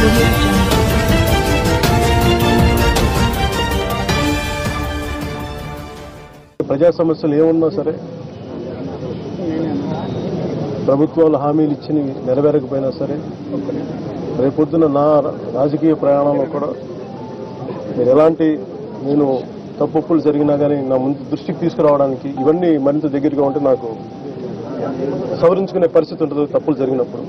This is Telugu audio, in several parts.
audio jungle. ప్రజా సమస్యలు ఏమున్నా సరే ప్రభుత్వాలు హామీలు ఇచ్చినవి నెరవేరకపోయినా సరే రేపొద్దున నా రాజకీయ ప్రయాణంలో కూడా మీరు ఎలాంటి నేను తప్పులు జరిగినా కానీ నా ముందు దృష్టికి తీసుకురావడానికి ఇవన్నీ మరింత దగ్గరగా ఉంటే నాకు సవరించుకునే పరిస్థితి ఉంటుంది తప్పులు జరిగినప్పుడు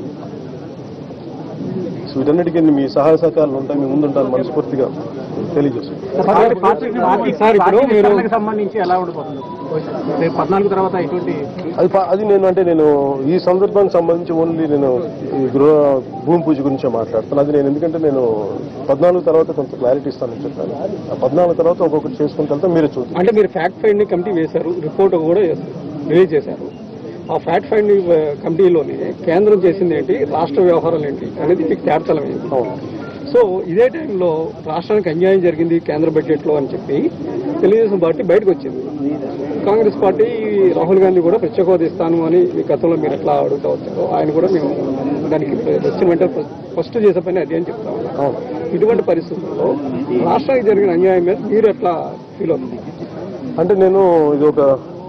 సో వీటన్నిటికీ మీ సహాయ సహకారాలు ఉంటాయి మీ ముందుంటాను మనస్ఫూర్తిగా తెలియజేస్తాను సార్ ఇప్పుడు మీరు సంబంధించి ఎలా ఉండబోతుంది రేపు పద్నాలుగు తర్వాత ఎటువంటి అది ప- అది నేను అంటే నేను ఈ సందర్భానికి సంబంధించి ఓన్లీ నేను ఈ గృహ భూమి పూజ గురించే మాట్లాడుతాను అది నేను ఎందుకంటే నేను పద్నాలుగు తర్వాత కొంత క్లారిటీ ఇస్తానని చెప్పాను ఆ పద్నాలుగు తర్వాత ఒక్కొక్కటి చేసుకుంటూ వెళ్తే మీరే చూద్దాం అంటే మీరు ఫ్యాక్ట్ ఫైండింగ్ కమిటీ వేశారు రిపోర్ట్ కూడా రిలీజ్ చేశారు ఆ ఫ్యాక్ట్ ఫైండింగ్ కమిటీలోనే కేంద్రం చేసింది ఏంటి రాష్ట్ర వ్యవహారాలు ఏంటి అనేది మీకు తేల్చలమైంది అవును సో ఇదే టైంలో రాష్ట్రానికి అన్యాయం జరిగింది కేంద్ర బడ్జెట్లో అని చెప్పి తెలుగుదేశం పార్టీ బయటకు వచ్చింది కాంగ్రెస్ పార్టీ రాహుల్ గాంధీ కూడా ప్రత్యేక హోదా ఇస్తాను అని మీ గతంలో మీరు ఎట్లా అడుగుతా వచ్చారో ఆయన కూడా మేము దానికి వచ్చిన వెంటనే ఫస్ట్ చేసే పని అదే అని చెప్తా ఉన్నాం అవును ఇటువంటి పరిస్థితుల్లో రాష్ట్రానికి జరిగిన అన్యాయం మీద మీరు ఎట్లా ఫీల్ అవుతుంది అంటే నేను ఇది ఒక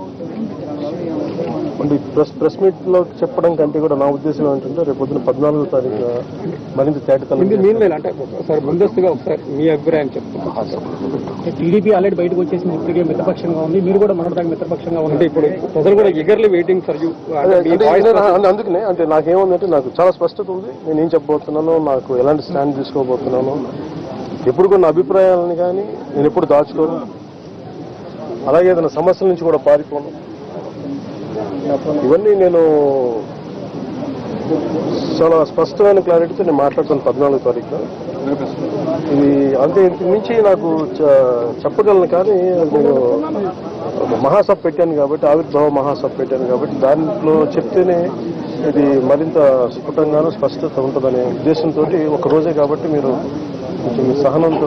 అంటే ప్రెస్ ప్రెస్ మీట్ లో చెప్పడం కంటే కూడా నా ఉద్దేశం ఏంటంటే రేపు పొద్దున పద్నాలుగో తారీఖు మరింత తేటతలం ఇది మీన్ వేలు అంటే ఒకసారి ముందస్తుగా ఒకసారి మీ అభిప్రాయం చెప్తాను టీడీపీ ఆల్రెడీ బయటకు వచ్చేసింది ఇప్పటికే మిత్రపక్షంగా ఉంది మీరు కూడా మొన్నటిదాకా మిత్రపక్షంగా ఉంది అంటే ఇప్పుడు ప్రజలు కూడా ఎగర్లీ వెయిటింగ్ ఫర్ యూ అదే, అంటే నేను అందు- అందుకనే అంటే నాకేముందంటే నాకు చాలా స్పష్టత ఉంది నేను ఏం చెప్పబోతున్నాను నాకు ఎలాంటి స్టాండ్ తీసుకోబోతున్నాను ఎప్పుడు కొన్ని అభిప్రాయాలను కానీ నేను ఎప్పుడు దాచుకోను అలాగే ఏదైనా సమస్యల నుంచి కూడా పారిపోను ఇవన్నీ నేను చాలా స్పష్టమైన క్లారిటీతో నేను మాట్లాడుతాను పద్నాలుగు తారీఖున ఇది అంతే ఇంత మించి నాకు చ- చెప్పగలను కానీ నేను ఒక మహాసభ పెట్టాను కాబట్టి ఆవిర్భావ మహాసభ పెట్టాను కాబట్టి దాంట్లో చెప్తేనే ఇది మరింత స్ఫుటంగాను స్పష్టత ఉంటుందనే ఉద్దేశంతో ఒక రోజే కాబట్టి మీరు కొంచెం మీ సహనంతో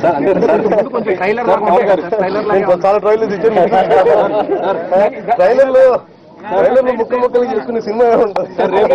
నేను చాలా ట్రైలర్ ఇచ్చాను ట్రైలర్లో ట్రైలర్లో ముక్క ముక్కలు చేసుకునే సినిమా ఉంటుంది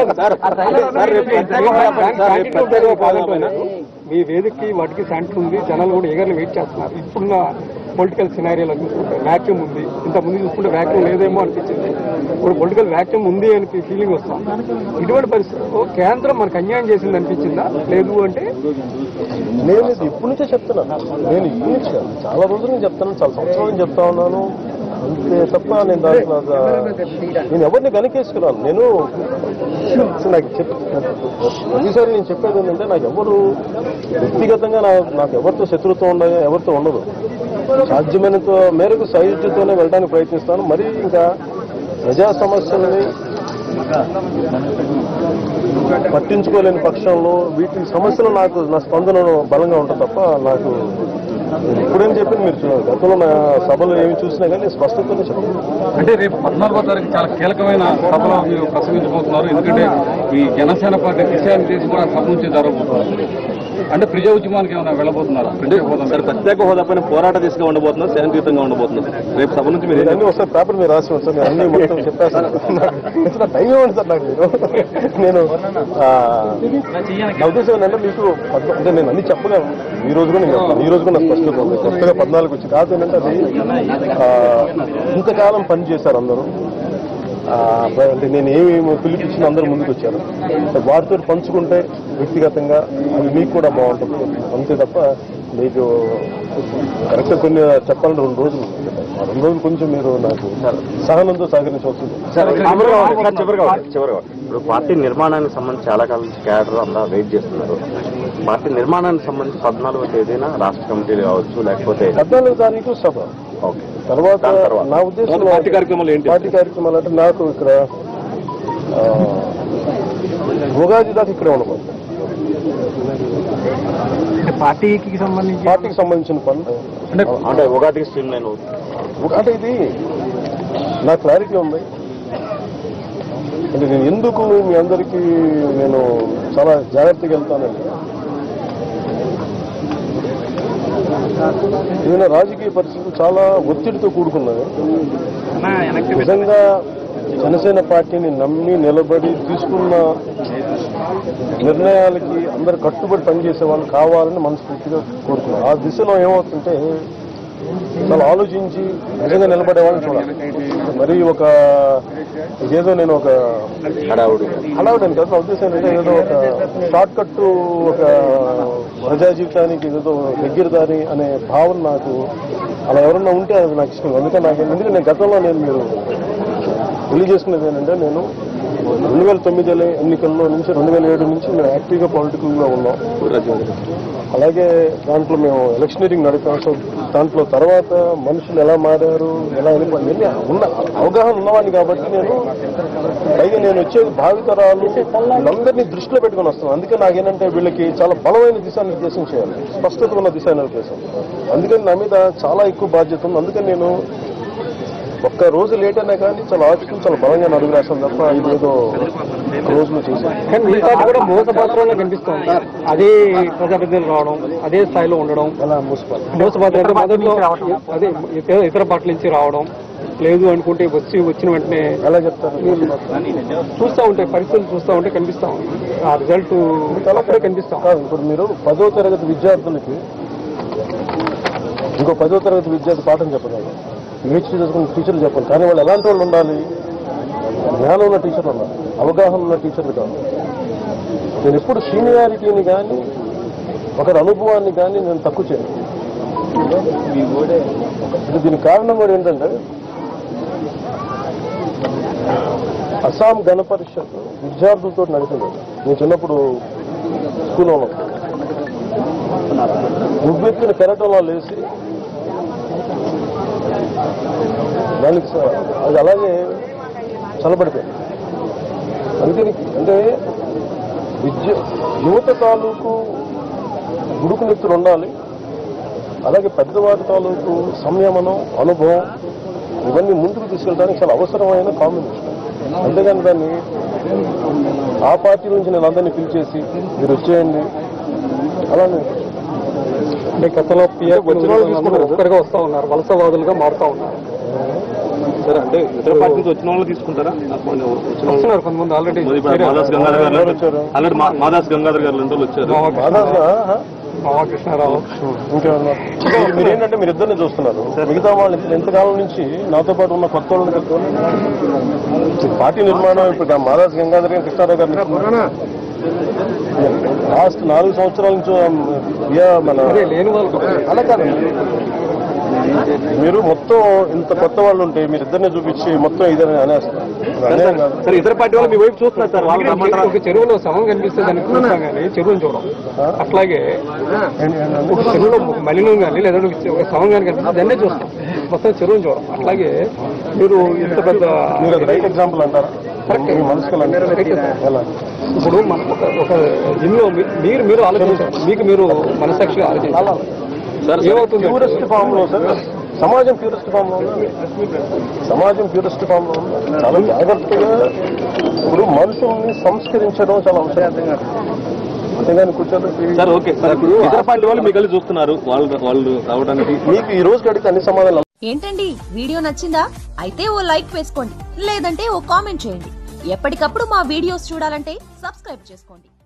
మీ వేదికకి వాటికి సెంటర్ ఉంది జనాలు కూడా ఎగర్లు వెయిట్ చేస్తున్నారు ఇప్పుడున్న పొలిటికల్ సినారియోలో చూసుకుంటే వ్యాక్యూమ్ ఉంది ఇంత ముందు చూసుకుంటే వ్యాక్యూమ్ లేదేమో అనిపించింది ఇప్పుడు పొలిటికల్ వ్యాక్యూమ్ ఉంది అని ఫీలింగ్ వస్తాం ఇటువంటి పరిస్థితుల్లో కేంద్రం మనకు అన్యాయం చేసింది అనిపించిందా లేదు అంటే నేను ఇది ఇప్పటి నుంచే చెప్తున్నాను నేను ఇప్పటి నుంచి కాదు చాలా రోజుల నుంచి చెప్తాను చాలా సంవత్సరాల నుంచి చెప్తా ఉన్నాను అంతే తప్ప నేను దాంట్లో ఒక- నేను ఎవరిని వెనకేసుకున్నాను నేను అసలు నాకు చెప్ ప్రతిసారి నేను చెప్పేది ఏంటంటే నాకు ఎవరు వ్యక్తిగతంగా నా- నాకు ఎవరితో శత్రుత్వం ఉండదు ఎవరితో ఉండదు సాధ్యమైనంత మేరకు సైజుతోనే వెళ్ళడానికి ప్రయత్నిస్తాను మరి ఇంకా ప్రజా సమస్యలని పట్టించుకోలేని పక్షంలో వీటి సమస్యలు నాకు నా స్పందన బలంగా ఉంటుంది తప్ప నాకు ఇప్పుడేం చెప్పి మీరు చూ- గతంలో నా సభలో ఏమి చూసినా కానీ నేను స్పష్టతనే చెప్తాను అంటే రేపు పద్నాలుగో తారీఖు చాలా కీలకమైన సభలో మీరు ప్రసంగించబోతున్నారు ఎందుకంటే ఈ జనసేన పార్టీ దిశాన్ని చేసి కూడా సభ నుంచి జరగబోతున్నారు అంటే ప్రజా ఉద్యమానికి ఏమైనా వెళ్ళబోతున్నారు ప్రజా హోదా మీద? ప్రత్యేక హోదా పైన పోరాట దిశగా ఉండబోతున్నారు శాంతియుతంగా ఉండబోతున్నారు రేపు సభ నుంచి మీరు మీరు అన్ని ఒకసారి పేపర్ మీరు రాసి సార్ నేను అన్ని మొత్తం చెప్పేస్తాను నాకు టైం ఇవ్వండి సార్ నాకు మీరు నేను ఆ, నా ఉద్దేశం ఏంటంటే మీకు పద్మ- అంటే నేను అన్ని చెప్పలేను ఈ రోజు కూడా నేను చెప్తాను ఈ రోజు కూడా నాకు స్పష్టత ఉంది కొత్తగా పద్నాలుగు వచ్చి కాదు ఏంటంటే అది ఆ, ఇంతకాలం పని చేశారు అందరూ ఆ, అంటే నేను ఏమి పిలిపించిన అందరూ ముందుకు వచ్చారు వారితో పంచుకుంటే వ్యక్తిగతంగా అది మీకు కూడా బాగుంటుంది అంతే తప్ప మీకు కరెక్ట్ కొన్ని చెప్పాలంటే రెండు రోజులు ఉంది. ఆ రెండు రోజులు కొంచెం మీరు నాకు సహనంతో సహకరించవలసింది చివరిగా చివరిగా ఇప్పుడు పార్టీ నిర్మాణానికి సంబంధించి చాలా కాలం నుంచి క్యాడర్ అంతా వెయిట్ చేస్తున్నారు పార్టీ నిర్మాణానికి సంబంధించి పద్నాలుగో తేదీన రాష్ట్ర కమిటీలు కావచ్చు లేకపోతే పద్నాలుగు తారీఖు సభ ఓకే తర్వాత దాని తర్వాత. నా ఉద్దేశం పార్టీ కార్యక్రమాలు ఏంటి? పార్టీ కార్యక్రమాలు అంటే నాకు ఇక్కడ ఆ, ఉగాది దాకా ఇక్కడే ఉండబోతుంది పార్టీకి సంబంధించి పార్టీకి సంబంధించిన పనులు అంటే అంటే ఉగాదికి స్ట్రీమ్ లైన్ అవుతుంది ఒక- అంటే ఇది నా క్లారిటీ ఉంది అంటే నేను ఎందుకు మీ అందరికీ నేను చాలా జాగ్రత్తగా వెళ్తానండి ఏదైనా రాజకీయ పరిస్థితులు చాలా ఒత్తిడితో కూడుకున్నవి నిజంగా జనసేన పార్టీని నమ్మి నిలబడి తీసుకున్న నిర్ణయాలకి అందరు కట్టుబడి పనిచేసే వాళ్ళు కావాలని మనస్ఫూర్తిగా కోరుకున్నాను ఆ దిశలో ఏమవుతుంటే చాలా ఆలోచించి నిజంగా నిలబడే వాళ్ళని చూడాలి మరి ఒక ఇదేదో నేను ఒక హడావుడి హడావుడని కాదు నా ఉద్దేశం ఏంటంటే ఏదో ఒక షార్ట్ కట్ ఒక ప్రజా జీవితానికి ఏదో దగ్గరదారి అనే భావన నాకు అలా ఎవరన్నా ఉంటే అది నాకు ఇష్టం అందుకని నాకు ఎందుకంటే నేను గతంలో నేను మీరు తెలియజేసుకునేది ఏంటంటే నేను రెండు వేల తొమ్మిది ఎన్నికల్లో నుంచి రెండు వేల ఏడు నుంచి మేము యాక్టివ్గా పొలిటికల్గా ఉన్నాం అలాగే దాంట్లో మేము ఎలక్షనీరింగ్ నడిపాం సో దాంట్లో తర్వాత మనుషులు ఎలా మారారు ఎలా వెళ్ళిపోయి ఇవన్నీ ఉన్న అవగాహన ఉన్నవాడిని కాబట్టి నేను పైగా నేను వచ్చేది భావితరాలు వీళ్ళందరినీ దృష్టిలో పెట్టుకొని వస్తాను అందుకే నాకేంటంటే వీళ్ళకి చాలా బలమైన దిశానిర్దేశం చేయాలి స్పష్టత ఉన్న దిశానిర్దేశం అందుకని నా మీద చాలా ఎక్కువ బాధ్యత ఉంది అందుకని నేను ఒక్క రోజు లేట్ అయినా కానీ చాలా ఆలోచించి చాలా బలంగా అడుగు రాస్తాను తప్ప ఇదేదో రోజులో చేశాను కానీ మీ పార్టీ కూడా మోసపాత్రంలో కనిపిస్తోంది అదే ప్రజాప్రతినిధులు రావడం అదే స్థాయిలో ఉండడం అలా మూసిపోయి మోసపాత్ర అంటే మొదట్లో అదే ఇతర- ఇతర పార్టీల నుంచి రావడం లేదు అనుకుంటే వచ్చి వచ్చిన వెంటనే ఎలా చెప్తారు చూస్తూ ఉంటే పరిస్థితులు చూస్తూ ఉంటే కనిపిస్తా ఉంది ఆ రిజల్ట్ అప్పుడే కనిపిస్తాం కాదు ఇప్పుడు మీరు పదో తరగతి విద్యార్థులకి ఇంకో పదో తరగతి విద్యార్థి పాఠం చెప్పగలరు పిహెచ్డీ చదువుకున్న టీచర్లు చెప్పాలి కానీ వాళ్ళు ఎలాంటి వాళ్ళు ఉండాలి జ్ఞానం ఉన్న టీచర్లు ఉండాలి అవగాహన ఉన్న టీచర్లు కాదు నేను ఎప్పుడు సీనియారిటీని కానీ ఒకరి అనుభవాన్ని కానీ నేను తక్కువ చేయను ఇది దీనికి కారణం కూడా ఏంటంటే అస్సాం గణ పరిషత్ విద్యార్థులతో నడిపింది నేను చిన్నప్పుడు స్కూల్లో ఉన్నప్పుడు ఉబ్బెత్తిన కెరటంలో లేచి దానికి స- అది అలాగే చల్లబడిపోయింది అందుకని అంటే విద్య యువత తాలూకు గుడుకునెత్తులు ఉండాలి అలాగే పెద్దవారి తాలూకు సంయమనం అనుభవం ఇవన్నీ ముందుకు తీసుకెళ్ళడానికి చాలా అవసరమైన కాంబినేషన్ అంతేగాని దాన్ని ఆ పార్టీ నుంచి నేను అందరినీ పిలిచేసి మీరు వచ్చేయండి అలానే అంటే గతంలో పిఆర్ వచ్చిన వాళ్ళు తీసుకున్నారు. ఒక్కరిగా వస్తూ ఉన్నారు వలసవాదులుగా మారుతూ ఉన్నారు సరే అంటే ఇతర పార్టీ నుంచి వచ్చిన వాళ్ళు తీసుకుంటారా వస్తున్నారు కొంతమంది ఆల్రెడీ మాదాస్ గంగాధర్ గారు ఎవరు వచ్చారు ఆల్రెడీ మాదాస్ గంగాధర్ గారు రెండు రోజులు వచ్చారు మాదాస్ రామకృష్ణారావు ఇంకేమన్నా మీరు- మీరేంటంటే మీరు ఇద్దరిని చూస్తున్నారు మిగతా వాళ్ళు ఇంత- ఎంతకాలం నుంచి నాతో పాటు ఉన్న కొత్త వాళ్ళని కట్టుకొని పార్టీ నిర్మాణం ఇప్పుడు మాదాస్ గంగాధర్ గారు కృష్ణారావు గారిని లాస్ట్ నాలుగు సంవత్సరాల నుంచి యా మన అదే లేని వాళ్ళు అలా కాదు మీరు మొత్తం ఇంత కొత్త వాళ్ళు ఉంటే మీరు ఇద్దరిని చూపించి మొత్తం ఇదని అనేస్తారు ఇది అన్యాయం కాదు సరే ఇతర పార్టీ వాళ్ళు మీ వైపు చూస్తున్నారు సార్ వాళ్ళు ఒక చెరువులో శవం కనిపిస్తే దాన్ని చూస్తాం కానీ చెరువుని చూడం అట్లాగే ఏంటి- ఏంటంటే ఒక చెరువులో ఒక మలినం కానీ లేదా ఒక శవం కానీ కనిపిస్తే దాన్నే చూస్తాం మొత్తం చెరువుని చూడం అట్లాగే మీరు ఇంత పెద్ద మీరు అది రైట్ ఎగ్జాంపుల్ అంటారా మీ మనసుకు ఎలా ఇప్పుడు మన ఒక ఒక దీనిలో మీ- మీరు మీరు ఆలోచించారు మీకు మీరు మనసాక్షిగా ఆలోచించాలి ఏమవుతుంది ప్యూరెస్ట్ ఫామ్ లో సార్ సమాజం ప్యూరెస్ట్ ఫామ్ లో ఉంది సమాజం ప్యూరెస్ట్ ఫామ్ లో ఉంది చాలా జాగ్రత్తగా ఇప్పుడు మనుషుల్ని సంస్కరించడం చాలా అవసరం అంతేగాని కూర్చోబెట్టి సార్ ఓకే సార్ ఇప్పుడు ఇతర పార్టీ వాళ్ళు మీ కలిసి చూస్తున్నారు వాళ్ళు వాళ్ళు రావడానికి మీకు ఈ రోజు అడిగితే అన్ని సమాధానాలు ఏంటండి వీడియో నచ్చిందా అయితే ఓ లైక్ వేసుకోండి లేదంటే ఓ కామెంట్ చేయండి ఎప్పటికప్పుడు మా వీడియోస్ చూడాలంటే సబ్స్క్రైబ్ చేసుకోండి